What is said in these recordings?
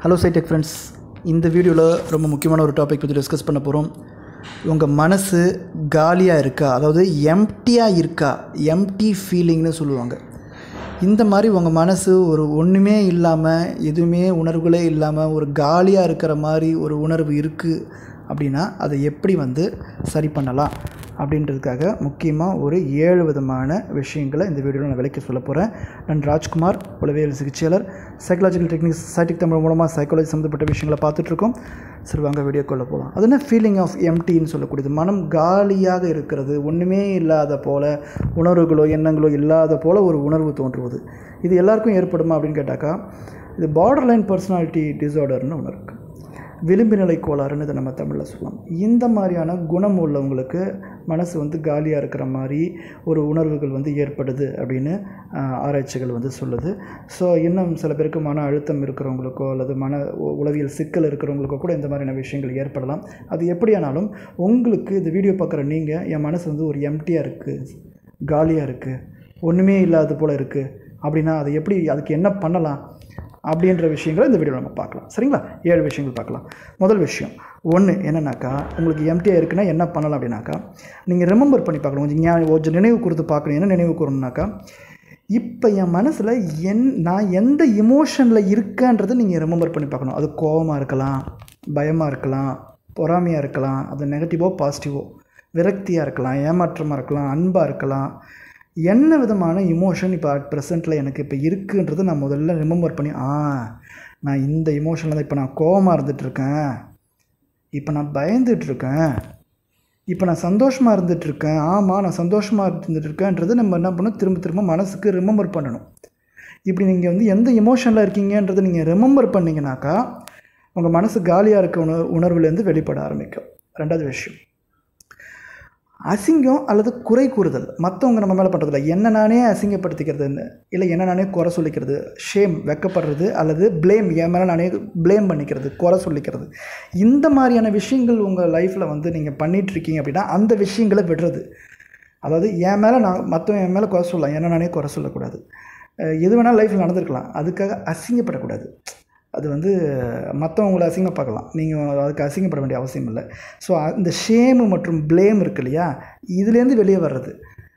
hello சைடெக் friends இந்த வீடியோவில் ரொம்ப முக்கியமான ஒரு டாபிக் பற்றி டிஸ்கஸ் பண்ண போகிறோம் உங்கள் மனசு காலியாக இருக்கா அதாவது எம்டியாக இருக்கா எம்டி ஃபீலிங்னு சொல்லுவாங்க இந்த மாதிரி உங்கள் மனசு ஒரு ஒன்றுமே இல்லாமல் எதுவுமே உணர்வுகளே இல்லாமல் ஒரு காலியாக இருக்கிற மாதிரி ஒரு உணர்வு இருக்குது அப்படின்னா அதை எப்படி வந்து சரி பண்ணலாம் அப்படின்றதுக்காக முக்கியமாக ஒரு ஏழு விதமான விஷயங்களை இந்த வீடியோவில் நான் விளக்கி சொல்ல போகிறேன் நான் ராஜ்குமார் உளவியல் சிகிச்சையாளர் சைக்கலாஜிக்கல் டெக்னிக்ஸ் சைட்டிக் தமிழ் மூலமாக சைக்காலஜி சம்மந்தப்பட்ட விஷயங்களை பார்த்துட்ருக்கோம் சரி வாங்க வீடியோக்குள்ளே போகலாம் அது என்ன ஃபீலிங் ஆஃப் எம்டின்னு சொல்லக்கூடியது மனம் காலியாக இருக்கிறது ஒன்றுமே இல்லாத போல் உணர்வுகளோ எண்ணங்களோ இல்லாத போல் ஒரு உணர்வு தோன்றுவது இது எல்லாருக்கும் ஏற்படுமா அப்படின்னு கேட்டாக்கா இது பார்டர் லைன் பர்சனாலிட்டி டிசார்டர்னு ஒன்று இருக்குது விளிம்பு நிலை கோளாறுன்னு இதை நம்ம தமிழில் சொல்லலாம் இந்த மாதிரியான குணம் உள்ளவங்களுக்கு மனசு வந்து காலியாக இருக்கிற மாதிரி ஒரு உணர்வுகள் வந்து ஏற்படுது அப்படின்னு ஆஹ், ஆராய்ச்சிகள் வந்து சொல்லுது ஸோ இன்னும் சில பேருக்கு மன அழுத்தம் இருக்கிறவங்களுக்கோ அல்லது மன உ- உளவியல் சிக்கல் இருக்கிறவங்களுக்கோ கூட இந்த மாதிரியான விஷயங்கள் ஏற்படலாம் அது எப்படியானாலும் உங்களுக்கு இந்த வீடியோ பார்க்குற நீங்கள் என் மனசு வந்து ஒரு எம்டியாக இருக்குது காலியாக இருக்குது ஒன்றுமே இல்லாத போல் இருக்குது அப்படின்னா அதை எப்படி அதுக்கு என்ன பண்ணலாம் அப்படின்ற விஷயங்களை இந்த வீடியோவில் நம்ம பார்க்கலாம் சரிங்களா ஏழு விஷயங்கள் பார்க்கலாம் முதல் விஷயம் ஒன்று என்னன்னாக்கா உங்களுக்கு எம்டியாக இருக்குன்னா என்ன பண்ணலாம் அப்படின்னாக்கா நீங்கள் ரிமெம்பர் பண்ணி பார்க்கணும் கொஞ்சம் ஞா- கொஞ்சம் நினைவு கொடுத்து பார்க்கணும் என்ன நினைவு கூறணும்னாக்கா இப்போ என் மனசில் என் நான் எந்த இமோஷனில் இருக்கேன்றதை நீங்கள் ரிமெம்பர் பண்ணி பார்க்கணும் அது கோபமாக இருக்கலாம் பயமாக இருக்கலாம் பொறாமையாக இருக்கலாம் அது நெகட்டிவோ பாசிட்டிவோ விரக்தியாக இருக்கலாம் ஏமாற்றமாக இருக்கலாம் அன்பாக இருக்கலாம் என்ன விதமான இமோஷன் இப்போ அட் ப்ரெசண்ட்டில் எனக்கு இப்போ இருக்குன்றதை நான் முதல்ல ரிமெம்பர் பண்ணி ஆ நான் இந்த இமோஷனில் தான் இப்போ நான் கோவமாக இருந்துகிட்ருக்கேன் இப்போ நான் பயந்துட்டுருக்கேன் இப்போ நான் சந்தோஷமாக இருந்துகிட்ருக்கேன் ஆமாம் நான் சந்தோஷமாக இருந்துகிட்ருக்கேன்றது நம்ம என்ன பண்ணணும் திரும்ப திரும்ப மனசுக்கு ரிமெம்பர் பண்ணணும் இப்படி நீங்கள் வந்து எந்த இமோஷனில் இருக்கீங்கன்றதை நீங்கள் ரிமெம்பர் பண்ணீங்கனாக்கா உங்கள் மனசு காலியாக இருக்க உணர் உணர்வுலேருந்து வெளிப்பட ஆரம்பிக்கும் ரெண்டாவது விஷயம் அசிங்கம் அல்லது குறை கூறுதல் மற்றவங்க நம்ம மேலே பண்ணுறதில்ல என்ன நானே அசிங்கப்படுத்திக்கிறதுன்னு இல்லை என்ன நானே குறை சொல்லிக்கிறது ஷேம் வெக்கப்படுறது அல்லது ப்ளேம் என் மேலே நானே ப்ளேம் பண்ணிக்கிறது குறை சொல்லிக்கிறது இந்த மாதிரியான விஷயங்கள் உங்கள் லைஃப்பில் வந்து நீங்கள் பண்ணிகிட்ருக்கீங்க அப்படின்னா அந்த விஷயங்களை விடுறது அதாவது என் மேலே நான் மற்றவன் என் மேலே குறை சொல்லலாம் என்ன நானே குறை சொல்லக்கூடாது அஹ் எது வேணாலும் லைஃப்பில் நடந்திருக்கலாம் அதுக்காக அசிங்கப்படக்கூடாது அது வந்து மற்றவங்கள அசிங்கமாக பார்க்கலாம் நீங்கள் அதுக்கு அசிங்கப்பட வேண்டிய அவசியம் இல்லை ஸோ இந்த ஷேமு மற்றும் ப்ளேம் இருக்கு இல்லையா இதுலேருந்து வெளியே வர்றது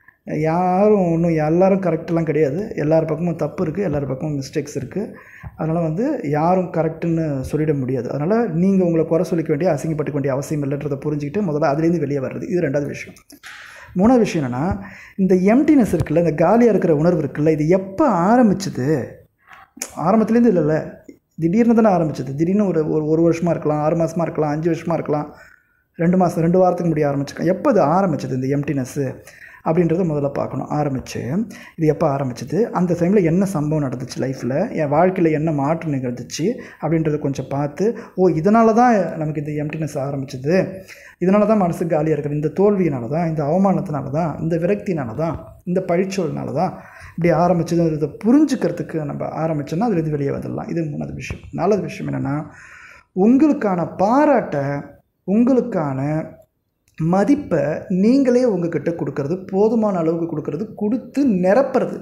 யாரும் ஒன்றும் எல்லாரும் கரெக்டெல்லாம் கிடையாது எல்லார் பக்கமும் தப்பு இருக்குது எல்லார் பக்கமும் மிஸ்டேக்ஸ் இருக்குது அதனால் வந்து யாரும் கரெக்டுன்னு சொல்லிட முடியாது அதனால் நீங்கள் உங்களை குறை சொல்லிக்க வேண்டிய அசிங்கப்பட்டுக்க வேண்டிய அவசியம் இல்லைன்றதை புரிஞ்சுக்கிட்டு முதல்ல அதுலேருந்து வெளியே வர்றது இது ரெண்டாவது விஷயம் மூணாவது விஷயம் என்னென்னா இந்த எம்டினஸ் இருக்குல்ல இந்த காலியாக இருக்கிற உணர்வு இருக்குல்ல இது எப்போ ஆரம்பிச்சது ஆரம்பத்துலேருந்து இல்லைல்ல திடீர்னு தானே ஆரம்பிச்சது திடீர்னு ஒரு ஒரு ஒரு வருஷமாக இருக்கலாம் ஆறு மாதமாக இருக்கலாம் அஞ்சு வருஷமாக இருக்கலாம் ரெண்டு மாதம் ரெண்டு வாரத்துக்கு முடிய ஆரம்பிச்சிருக்கலாம் எப்போ அது ஆரம்பிச்சது இந்த எம்டினஸ்ஸு அப்படின்றத முதல்ல பார்க்கணும் ஆரம்பித்து இது எப்போ ஆரம்பிச்சது அந்த டைமில் என்ன சம்பவம் நடந்துச்சு லைஃப்பில் என் வாழ்க்கையில் என்ன மாற்றம் நிகழ்ந்துச்சு அப்படின்றத கொஞ்சம் பார்த்து ஓ இதனால தான் நமக்கு இந்த எம்டினஸ் ஆரம்பிச்சது இதனால தான் மனசு காலியாக இருக்குது இந்த தோல்வியினால தான் இந்த அவமானத்தினால தான் இந்த விரக்தினால தான் இந்த பழிச்சொல்னால தான் இப்படி ஆரம்பிச்சதுன்றதை புரிஞ்சுக்கிறதுக்கு நம்ம ஆரம்பிச்சோன்னா அதுலேருந்து வெளியே வந்துடலாம் இது மூணாவது விஷயம் நாலாவது விஷயம் என்னென்னா உங்களுக்கான பாராட்டை உங்களுக்கான மதிப்பை நீங்களே உங்ககிட்ட கொடுக்கறது போதுமான அளவுக்கு கொடுக்கறது கொடுத்து நிரப்புறது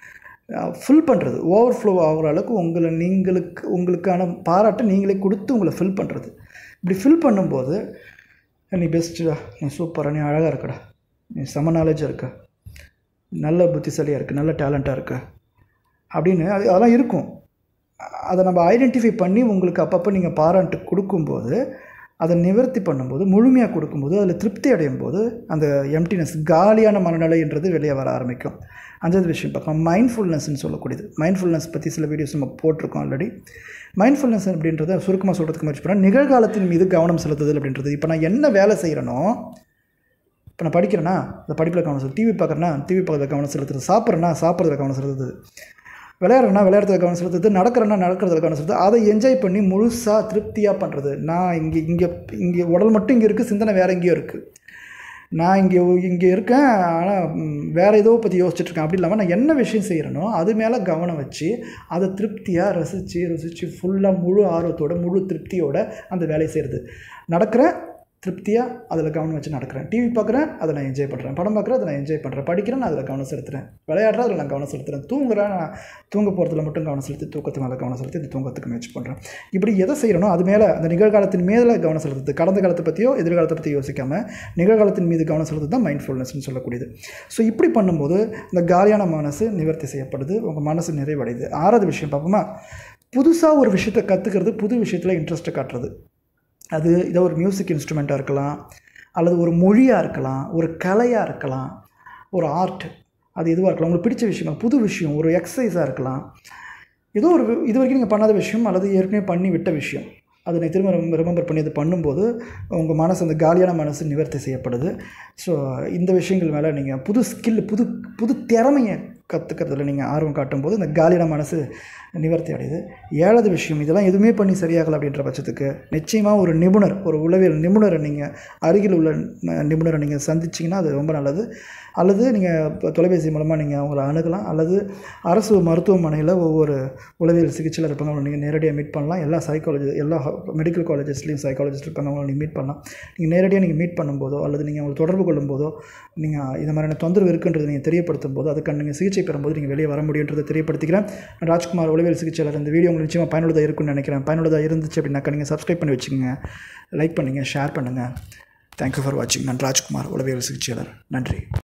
ஃபில் பண்ணுறது ஓவர்ஃப்ளோ ஆகிற அளவுக்கு உங்களை நீங்களுக்கு உங்களுக்கான பாராட்டை நீங்களே கொடுத்து உங்களை ஃபில் பண்ணுறது இப்படி ஃபில் பண்ணும்போது நீ பெஸ்ட்டுடா நீ சூப்பராக நீ அழகாக இருக்கடா நீ செம நாலேஜாக இருக்க நல்ல புத்திசாலியாக இருக்குது நல்ல டேலண்ட்டாக இருக்க அப்படின்னு அது அதெல்லாம் இருக்கும் அதை நம்ம ஐடென்டிஃபை பண்ணி உங்களுக்கு அப்பப்போ நீங்கள் பாராட்டு கொடுக்கும்போது அதை நிவர்த்தி பண்ணும்போது முழுமையாக கொடுக்கும்போது அதில் திருப்தி அடையும் போது அந்த எம்டினஸ் காலியான மனநிலைன்றது வெளியே வர ஆரம்பிக்கும் அஞ்சாவது விஷயம் பார்க்கலாம் மைண்ட்ஃபுல்னஸ்ன்னு சொல்லக்கூடியது மைண்ட்ஃபுல்னஸ் பற்றி சில வீடியோஸ் நம்ம போட்டிருக்கோம் ஆல்ரெடி மைண்ட்ஃபுல்னஸ் அப்படின்றத சுருக்கமாக சொல்கிறதுக்கு முயற்சி பண்ணுறேன் நிகழ்காலத்தின் மீது கவனம் செலுத்துதல் அப்படின்றது இப்போ நான் என்ன வேலை செய்கிறேனோ இப்போ நான் படிக்கிறேன்னா அந்த படிப்பில் கவனம் செலுத்து டிவி பார்க்குறேன்னா டிவி பார்க்கறதுல கவனம் செலுத்துறது சாப்பிட்றேன்னா சாப்பிட்றதுல கவனம் செலுத்துது விளையாடுறேன்னா விளையாடுறதுல கவனம் செலுத்துறது நடக்கிறேன்னா நடக்கிறதுல கவனம் செலுத்துது அதை என்ஜாய் பண்ணி முழுசாக திருப்தியாக பண்ணுறது நான் இங்கே இங்கே இங்கே உடல் மட்டும் இங்கே இருக்குது சிந்தனை வேறு எங்கேயோ இருக்குது நான் இங்கே இங்கே இருக்கேன் ஆனால் வேறு ஏதோ பற்றி யோசிச்சுட்டு இருக்கேன் அப்படி இல்லாமல் நான் என்ன விஷயம் செய்கிறேனோ அது மேலே கவனம் வச்சு அதை திருப்தியாக ரசித்து ருசித்து ஃபுல்லாக முழு ஆர்வத்தோட முழு திருப்தியோட அந்த வேலையை செய்கிறது நடக்கிறேன் திருப்தியாக அதில் கவனம் வச்சு நடக்கிறேன் டிவி பார்க்குறேன் அதை நான் என்ஜாய் பண்ணுறேன் படம் பார்க்குறேன் அதை நான் என்ஜாய் பண்ணுறேன் படிக்கிறேன் நான் அதில் கவனம் செலுத்துகிறேன் விளையாடுறேன் அதில் நான் கவனம் செலுத்துகிறேன் தூங்குறேன் நான் தூங்க போகிறதுல மட்டும் கவனம் செலுத்தி தூக்கத்து மேலே கவனம் செலுத்தி இந்த தூங்கத்துக்கு முயற்சி பண்ணுறேன் இப்படி எதை செய்கிறனோ அது மேலே அந்த நிகழ்காலத்தின் மேலே கவனம் செலுத்துது கடந்த காலத்தை பற்றியோ எதிர்காலத்தை பற்றி யோசிக்காமல் நிகழ்காலத்தின் மீது கவனம் செலுத்துறது தான் மைண்ட்ஃபுல்னஸ்னு சொல்லக்கூடியது ஸோ இப்படி பண்ணும்போது இந்த காலியான மனசு நிவர்த்தி செய்யப்படுது உங்கள் மனசு நிறைவடையுது ஆறாவது விஷயம் பார்ப்போமா புதுசாக ஒரு விஷயத்தை கற்றுக்கிறது புது விஷயத்தில் இன்ட்ரெஸ்ட்டை காட்டுறது அது இதை ஒரு மியூசிக் இன்ஸ்ட்ருமெண்ட்டாக இருக்கலாம் அல்லது ஒரு மொழியாக இருக்கலாம் ஒரு கலையாக இருக்கலாம் ஒரு ஆர்ட் அது எதுவாக இருக்கலாம் உங்களுக்கு பிடிச்ச விஷயம் புது விஷயம் ஒரு எக்ஸசைஸாக இருக்கலாம் ஏதோ ஒரு இது வரைக்கும் நீங்கள் பண்ணாத விஷயம் அல்லது ஏற்கனவே பண்ணி விட்ட விஷயம் அதை நீ திரும்ப ரிமெம்பர் பண்ணி அது பண்ணும்போது உங்கள் மனசு அந்த காலியான மனசு நிவர்த்தி செய்யப்படுது ஸோ இந்த விஷயங்கள் மேலே நீங்கள் புது ஸ்கில் புது புது திறமையை கற்றுக்கிறதுல நீங்கள் ஆர்வம் காட்டும்போது இந்த காலியான மனசு நிவர்த்தி அடையுது ஏழாவது விஷயம் இதெல்லாம் எதுவுமே பண்ணி சரியாகலை அப்படின்ற பட்சத்துக்கு நிச்சயமாக ஒரு நிபுணர் ஒரு உளவியல் நிபுணரை நீங்கள் அருகில் உள்ள ந- நிபுணரை நீங்கள் சந்திச்சிங்கன்னா அது ரொம்ப நல்லது அல்லது நீங்கள் இப்போ தொலைபேசி மூலமாக நீங்கள் அவங்கள அணுகலாம் அல்லது அரசு மருத்துவமனையில் ஒவ்வொரு உளவியல் சிகிச்சையில் இருப்பாங்க அவங்களை நீங்கள் நேரடியாக மீட் பண்ணலாம் எல்லா சைக்காலஜி எல்லா மெடிக்கல் காலேஜஸ்லேயும் சைக்காலஜிஸ்ட் இருக்காங்க அவங்களை நீங்கள் மீட் பண்ணலாம் நீங்கள் நேரடியாக நீங்கள் மீட் பண்ணும்போதோ அல்லது நீங்கள் அவங்களை தொடர்பு கொள்ளும்போதோ நீங்கள் இந்த மாதிரியான தொந்தரவு இருக்குன்றது நீங்கள் தெரியப்படுத்தும் போது அதுக்கான நீங்கள் சிகிச்சை பெறும்போது நீங்கள் வெளியே வர முடியுன்றதை தெரியப்படுத்திக்கிறேன் நான் ராஜ்குமார் உளவியல் சிகிச்சையாளர் இந்த வீடியோ உங்களுக்கு நிச்சயமாக பயனுள்ளதாக இருக்கும்னு நினைக்கிறேன் பயனுள்ளதாக இருந்துச்சு அப்படின்னாக்கா நீங்கள் சப்ஸ்கிரைப் பண்ணி வச்சுக்கோங்க லைக் பண்ணுங்கள் ஷேர் பண்ணுங்கள் தேங்க்யூ ஃபார் வாட்சிங் நான் ராஜ்குமார் உளவியல் சிகிச்சையாளர் நன்றி